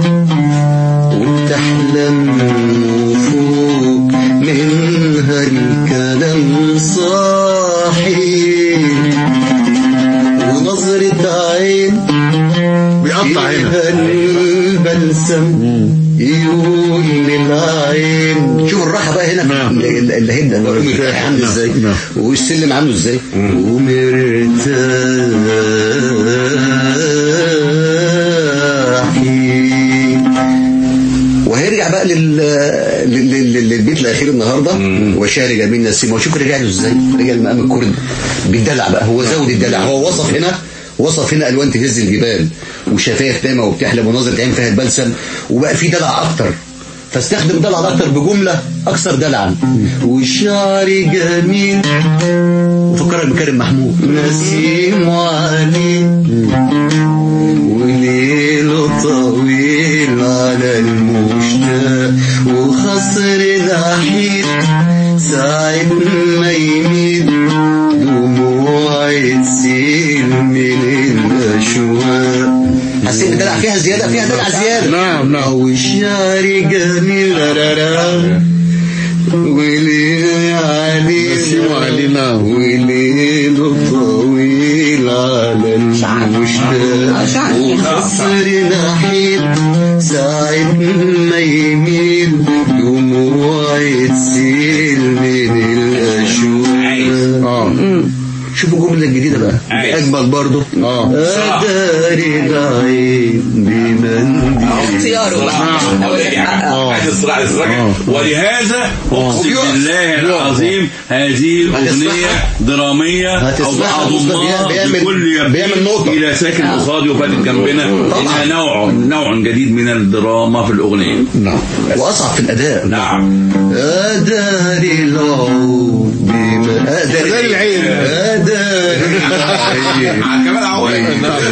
وبتحلم وفوق منها الكلام صاحي ونظرة عين
بيقطع هنا
فيها البلسم يقول للعين شوف الراحة بقى هنا
نعم.
اللي اللي هيبدأ نقوم مرتاح عامل
نعم.
ازاي
نعم.
والسلم عامله ازاي ومرتاحي وهيرجع بقى لل... لل... لل... للبيت الاخير النهارده وشعر جميل نسيم وشوف رجع له ازاي رجع المقام الكرد بالدلع بقى هو زود الدلع هو وصف هنا وصف هنا الوان تهز الجبال وشفايف نايمه وبتحلم ونظره عين فيها البلسم وبقى في دلع اكتر فاستخدم دلع اكتر بجمله اكثر دلعا وشعر جميل وفكرك بكريم محمود نسيم علي وليله طويل على المشتاق وخصر نحيل ساعة ما يميل دموع تسيل من الأشواق حسيت بدلع فيها زيادة فيها دلع زيادة
نعم نعم
والشعر جميل رارارا وليل علي
نسيم علي، نعم.
وليل طويل على المشتاق
شعر.
وخصر نحيل ساعة ما يميل دموع تسيل من الأشواق
اه
شوفوا الجملة الجديدة بقى
عايز.
أجمل برضه
اه
أداري العين بمنديل
اختياره بقى
آه.
عايز الصراع الصراع ولهذا اقسم
يقف.
بالله العظيم هذه الاغنيه دراميه او
هتسمعها
بعض
مصطفى
الله
بيعمل-
بكل يقين
بيعمل نقطة.
الى ساكن قصادي وفاتت جنبنا انها نوع نوع جديد من الدراما في الاغنيه
نعم
وأصعب في الأداء
نعم
أداري العود بما أداري
أداري العين.
أداري العين
كمان عوائل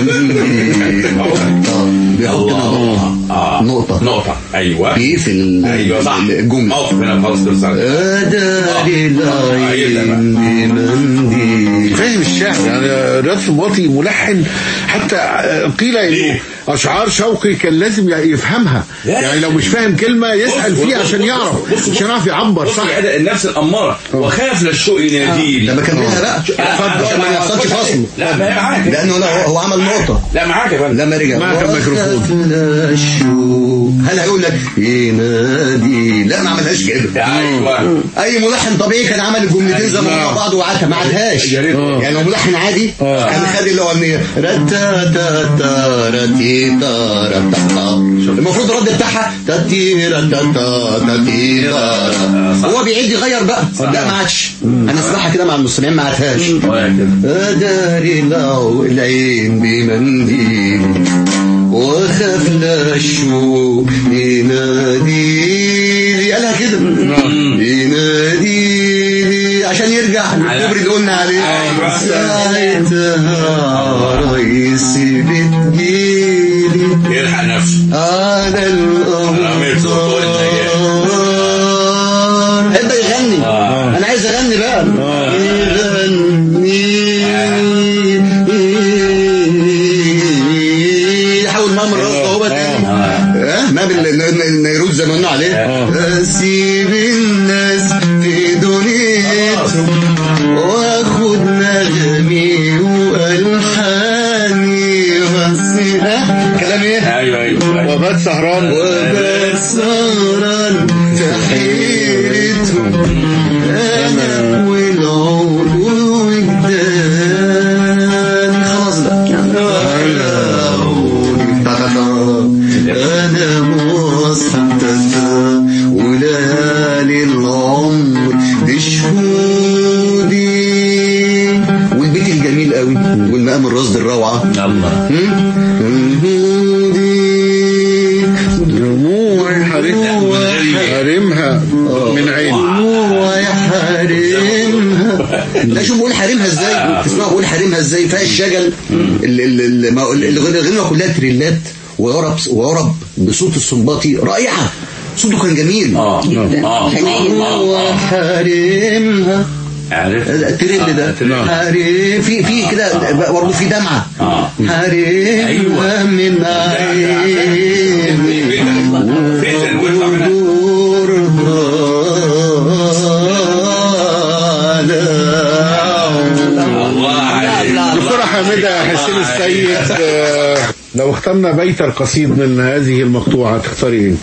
آه، بيحط
الله. آه.
نقطة
نقطة أيوة
في في ال-
أيوة صح
الجملة
موقف هنا خلاص خلص على كده.
أداري العين بمنديل
فاهم الشعر يعني رياض سنباطي ملحن حتى قيل انه
ليه؟
اشعار شوقي كان لازم يفهمها
لا.
يعني لو مش فاهم كلمه يسال
بص-
فيها
بص-
عشان
بص-
يعرف
بص- بص-
عشان يعرف يعبر
بص
صح
العدد- النفس الأمارة وخاف للشوق يناديني
لما كان منها بقى عشان ما يحصلش فصل
لا ما هي معاك
لأنه لا هو عمل نقطة
لا معاك يا فندم
لما رجع
معك الميكروفون.
وخفنا الشوق هل هيقول لك ينادي لا ما عملهاش كده
أيوة
اي ملحن طبيعي كان عمل الجملتين زي ما هم مع بعض وعدها ما عدهاش
يا ريت.
يعني لو ملحن عادي كان خد اللي هو النية رتا تا تا رتي تا رتا تا المفروض الرد بتاعها تاتي رتا تا تاتي را هو بيعيد يغير بقى لا ما عادش انا اسمعها كده مع المستمعين ما عادهاش
ولا كده
أداري له العين بمنديل وخاف لا الشوق يناديلي قالها كده يناديلي عشان يرجع للكوبري اللي قلنا عليه
أيوة.
ساعتها رئيسي بتجيلي
يلحق نفسه
على الأمطار ابدأ يغني أنا عايز أغني بقى يغني حاول نعمل راس اهو بقى تاني ها ما بالنيروز زي ما قلنا عليه اسيب الناس في دنيتهم واخد نغمي والحاني واسيب كلام ايه؟
أيوة أيوة
وبات سهران
وبات سهران في حيرتهم انا والعود والوجدان خلاص بقى انا عودي انا مصحتها وليالي العمر دي شهودي والبيت الجميل قوي والمقام الرصد الروعه
الله
دموع حارمها من عين
دموع حارمها لا شوف بقول حارمها ازاي تسمعوا بقول حارمها ازاي فيها الشجل ال- ال- ال- ما- ال- الغنوه كلها تريلات وعرب وعرب بصوت السنباطي رائعه صوته كان جميل
آه آه
حنين.
آه.
وحارمها
عارف
التريل ده
آه، التريل.
حريم في في كده برضه في دمعه
آه.
حريم
أيوة.
من عيني
فعلا ويطلع منها الله عليك
دكتورة حامدة حسين السيد آه، لو اخترنا بيت القصيد من هذه المقطوعة تختاري ايه؟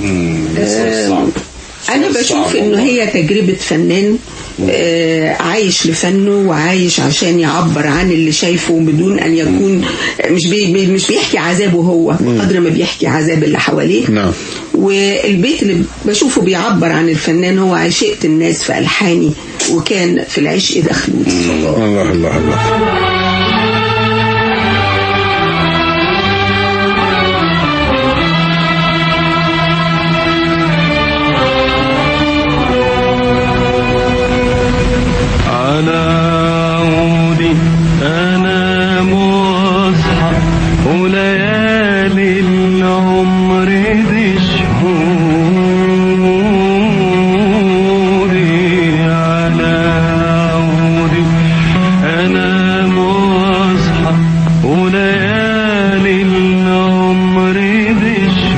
انا بشوف انه هي تجربة فنان آه، عايش لفنه وعايش عشان يعبر عن اللي شايفه بدون ان يكون مش بي بي- مش بيحكي عذابه هو قدر ما بيحكي عذاب اللي حواليه
نعم.
والبيت اللي بشوفه بيعبر عن الفنان هو عشقت الناس في الحاني وكان في العشق ده خلود
الله الله الله
على عودي أنا مصحى وليالي العمر دي شهوري على عودي أنا مصحى وليالي العمر دي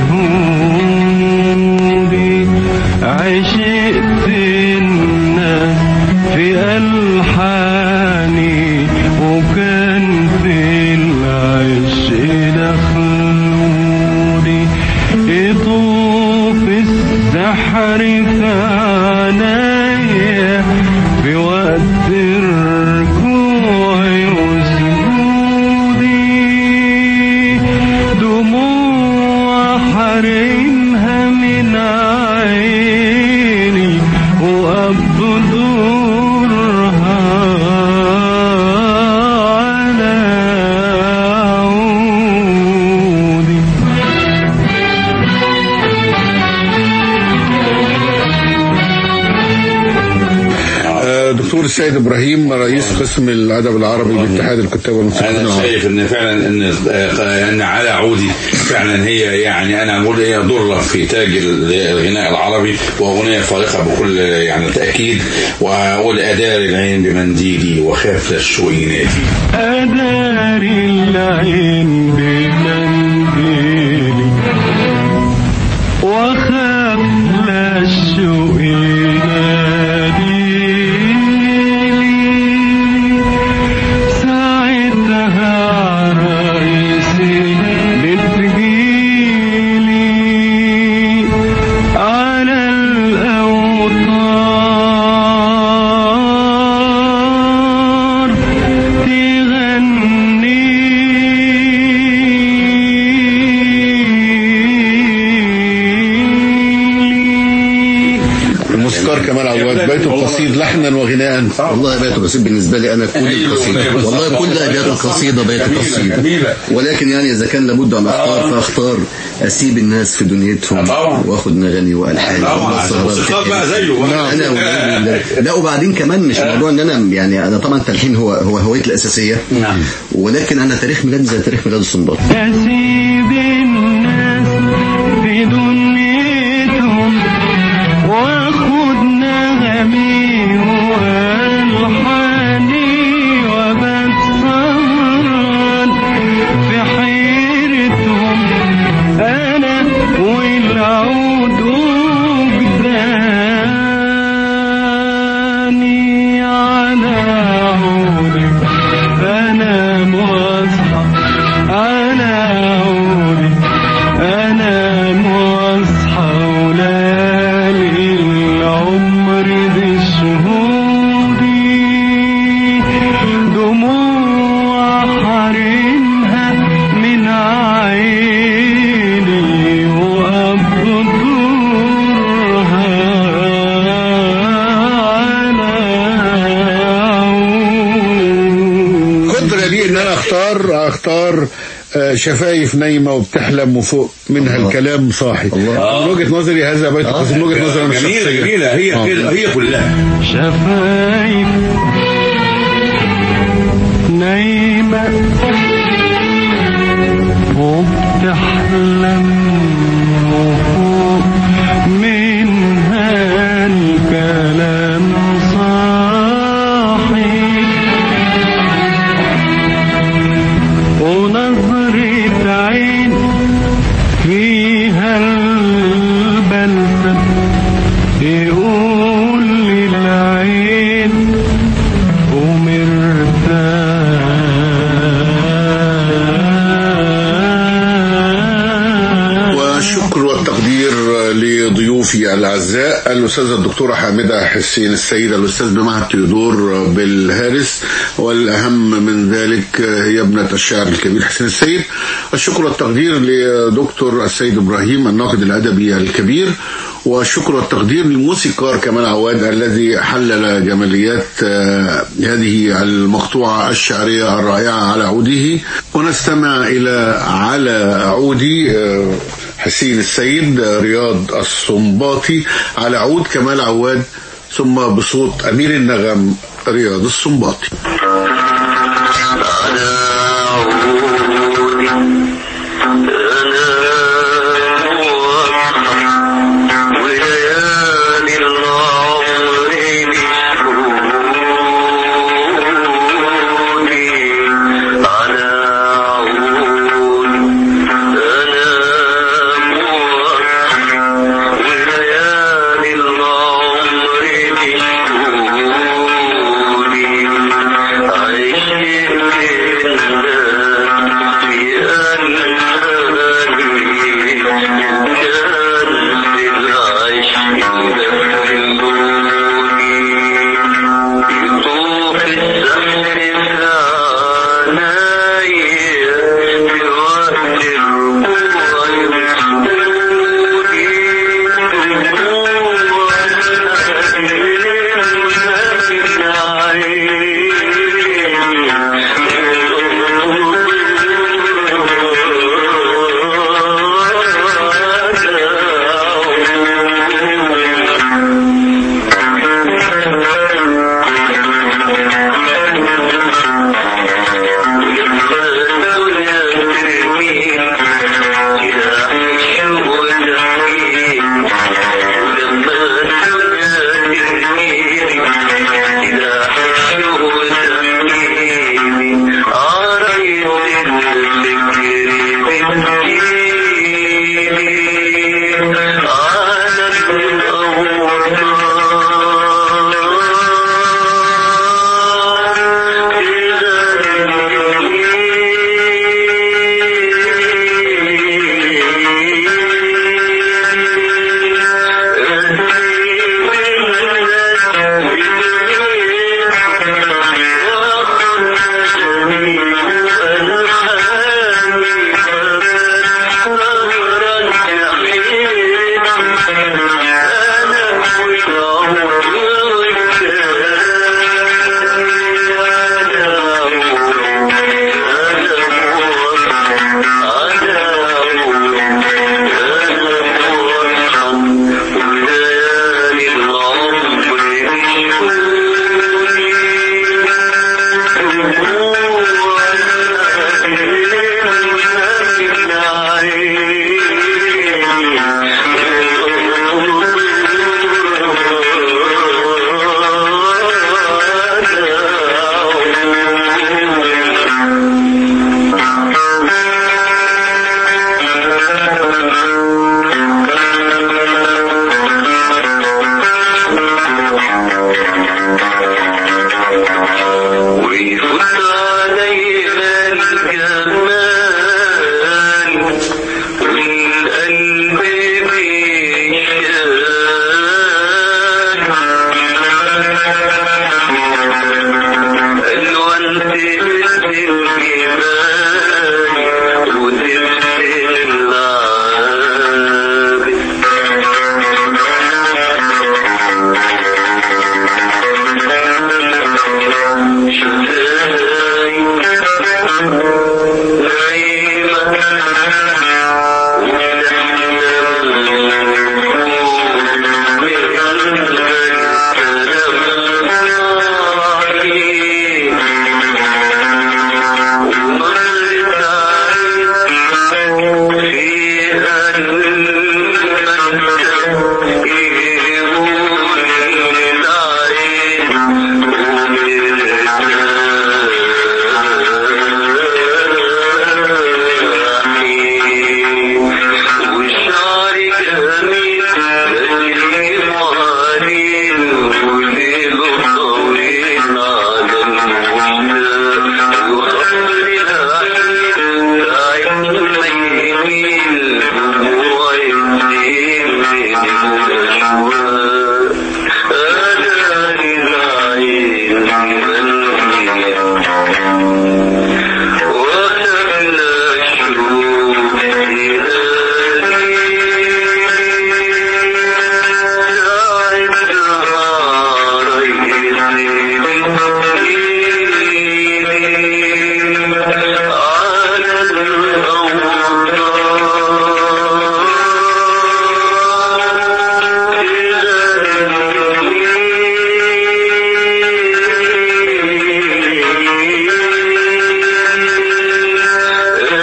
شهوري عشقت الناس في ألحاني وكان في العشق دخلوني يطوف السحر في عنايا في وقت الركوع وسجودي دموع حرمها من عيني وأبدرها على عودي
آه، دكتور السيد ابراهيم رئيس قسم الادب العربي باتحاد الكتاب والمثقفين
انا
العرب
شايف ان فعلا ان آه، ان على عودي فعلا هي يعني انا اقول هي ضره في تاج الغناء العربي واغنيه فارقه بكل يعني تاكيد واقول ادار العين بمنديلي وخاف الشوق ينادي
أداري العين بمنديلي وخاف لا الشوق يناديلي ساعتها عرايسي بتجيلي على الأوطار تغني
الموسيقار كمال عواد بيت القصيد لحنا وغناء
والله بيت القصيد بالنسبه لي انا كل
أيوة،
القصيده
أيوة،
والله
بالظبط.
كل ابيات القصيده بيت
جميلة،
القصيده
جميلة.
ولكن يعني اذا كان لابد ان اختار فاختار اسيب الناس في دنيتهم
طبعا.
واخد نغني والحان
طبعا الموسيقار بقى زيه
انا ولاد الله. لا وبعدين كمان مش موضوع ان انا يعني انا طبعا التلحين هو هو هوايتي الاساسيه
نعم.
ولكن انا تاريخ ميلادي زي تاريخ ميلاد السنباط
أسيب الناس في دنيتهم وأخد نغمي وألحاني وأبات سهران في حيرتهم أنا والعود وجداني على عودي أنا مصحى على عودي أنا مصحى وليالي العمر دي شهودي دموع حرمها من عيني وأبطرها على عودي
قدرة لي ان انا اختار اختار آه، شفايف نايمة وبتحلم وفوق منها
الله.
الكلام صاحي
الله.
من وجهة نظري هذا بيت القصيد من وجهة نظري أنا
جميله
الشخصية.
جميله هي
آه.
كده هي كلها
شفايف نايمة وبتحلم وفوق منها الكلام صاحي
ضيوفي الاعزاء الاستاذه الدكتوره حامده حسين السيد الاستاذ بمعهد تيودور بالهارس والاهم من ذلك هي ابنه الشاعر الكبير حسين السيد الشكر والتقدير لدكتور السيد ابراهيم الناقد الادبي الكبير والشكر والتقدير للموسيقار كمال عواد الذي حلل جماليات آه، هذه المقطوعة الشعرية الرائعة على عوده ونستمع إلى على عودي آه، حسين السيد آه، رياض الصنباطي على عود كمال عواد ثم بصوت أمير النغم رياض الصنباطي
وليالي العمر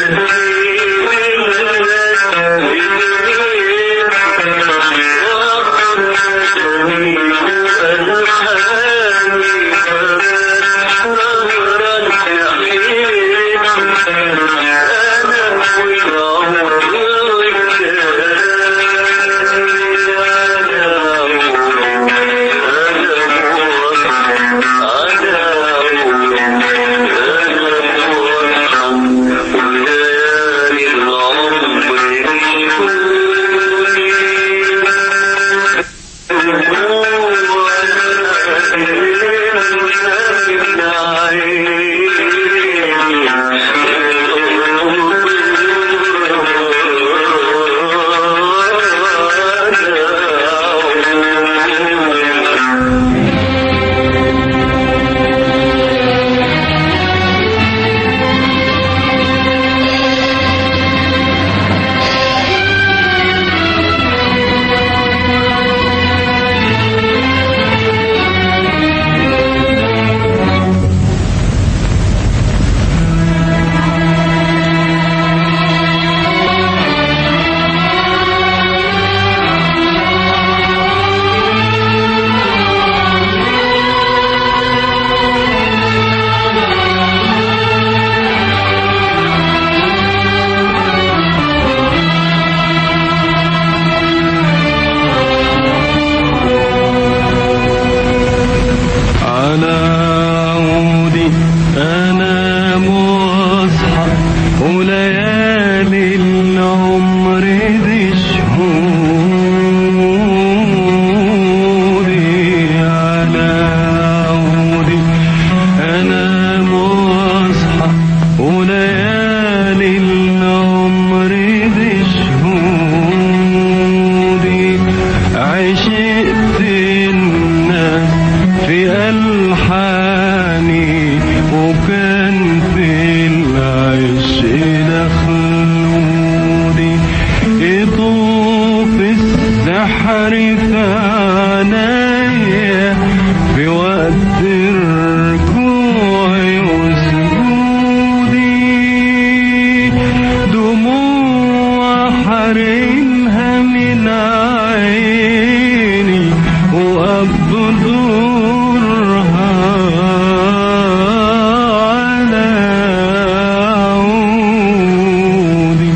على عودي أنام وأصحى وليالي العمر دي شهوري على عودي أنام وأصحى وليالي العمر دي شهوري عشقت الناس في ألحاني وكان في العشق دخلوني يطوف السحر في عنايا في وقت الركوع وسجودي دموع حرمها من عيني وأبدرها على عودي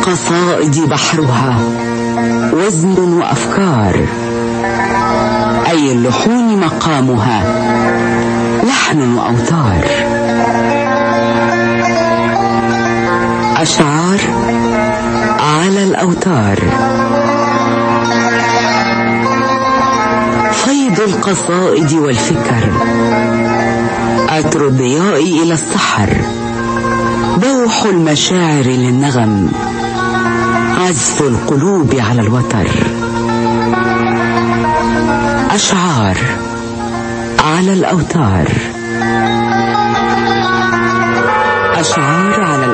القصائد بحرها وزن وأفكار أي اللحون مقامها لحن وأوتار أشعار على الأوتار فيض القصائد والفكر عطر الضياء إلى السحر بوح المشاعر للنغم عزف القلوب على الوتر أشعار على الأوتار أشعار على